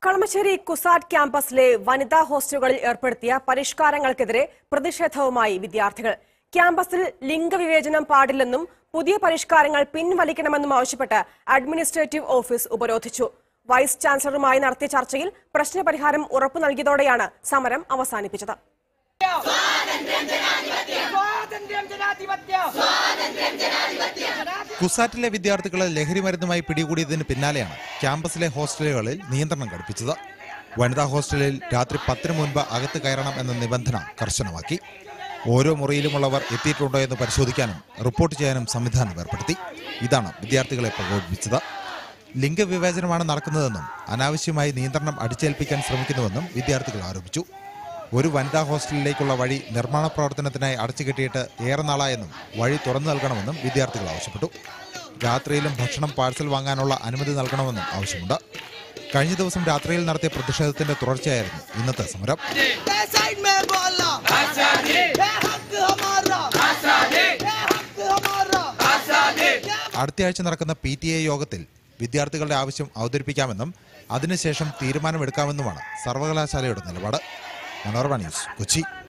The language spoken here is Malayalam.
കളമശ്ശേരി കുസാറ്റ് ക്യാമ്പസിലെ വനിതാ ഹോസ്റ്റലുകളിൽ ഏർപ്പെടുത്തിയ പരിഷ്കാരങ്ങൾക്കെതിരെ പ്രതിഷേധവുമായി വിദ്യാർത്ഥികൾ ക്യാമ്പസിൽ ലിംഗവിവേചനം പാടില്ലെന്നും പുതിയ പരിഷ്കാരങ്ങൾ പിൻവലിക്കണമെന്നും ആവശ്യപ്പെട്ട് അഡ്മിനിസ്ട്രേറ്റീവ് ഓഫീസ് ഉപരോധിച്ചു വൈസ് ചാൻസലറുമായി നടത്തിയ ചർച്ചയിൽ പ്രശ്നപരിഹാരം ഉറപ്പു നൽകിയതോടെയാണ് സമരം അവസാനിപ്പിച്ചത് സ്വാതന്ത്ര്യം ജനാധിപത്യം കുസാറ്റിലെ വിദ്യാർത്ഥികളെ ലഹരിമരുന്നുമായി പിടികൂടിയതിന് പിന്നാലെയാണ് ക്യാമ്പസിലെ ഹോസ്റ്റലുകളിൽ നിയന്ത്രണം ഘടിപ്പിച്ചത് വനിതാ ഹോസ്റ്റലിൽ രാത്രി പത്തിന് മുൻപ് അകത്ത് കയറണം എന്ന നിബന്ധന കർശനമാക്കി ഓരോ മുറിയിലുമുള്ളവർ എത്തിയിട്ടുണ്ടോ എന്ന് പരിശോധിക്കാനും റിപ്പോർട്ട് ചെയ്യാനും സംവിധാനം ഏർപ്പെടുത്തി ഇതാണ് വിദ്യാർത്ഥികളെ പ്രകോപിപ്പിച്ചത് ലിംഗവിവേചനമാണ് നടക്കുന്നതെന്നും അനാവശ്യമായി നിയന്ത്രണം അടിച്ചേൽപ്പിക്കാൻ ശ്രമിക്കുന്നുവെന്നും വിദ്യാർത്ഥികൾ ആരോപിച്ചു ഒരു വനിതാ ഹോസ്റ്റലിലേക്കുള്ള വഴി നിർമ്മാണ പ്രവർത്തനത്തിനായി അടച്ചുകെട്ടിയിട്ട് ഏറെ നാളായെന്നും വഴി തുറന്നു നൽകണമെന്നും വിദ്യാർത്ഥികൾ ആവശ്യപ്പെട്ടു രാത്രിയിലും ഭക്ഷണം പാഴ്സൽ വാങ്ങാനുള്ള അനുമതി നൽകണമെന്നും ആവശ്യമുണ്ട് കഴിഞ്ഞ ദിവസം രാത്രിയിൽ നടത്തിയ പ്രതിഷേധത്തിന്റെ തുടർച്ചയായിരുന്നു ഇന്നത്തെ സമരം ये साइड में बोला ये हक हमारा ये हक हमारा അടുത്തയാഴ്ച നടക്കുന്ന പി ടി എ യോഗത്തിൽ വിദ്യാർത്ഥികളുടെ ആവശ്യം അവതരിപ്പിക്കാമെന്നും അതിനുശേഷം തീരുമാനമെടുക്കാമെന്നുമാണ് സർവകലാശാലയുടെ നിലപാട് മനോരമ ന്യൂസ് കൊച്ചി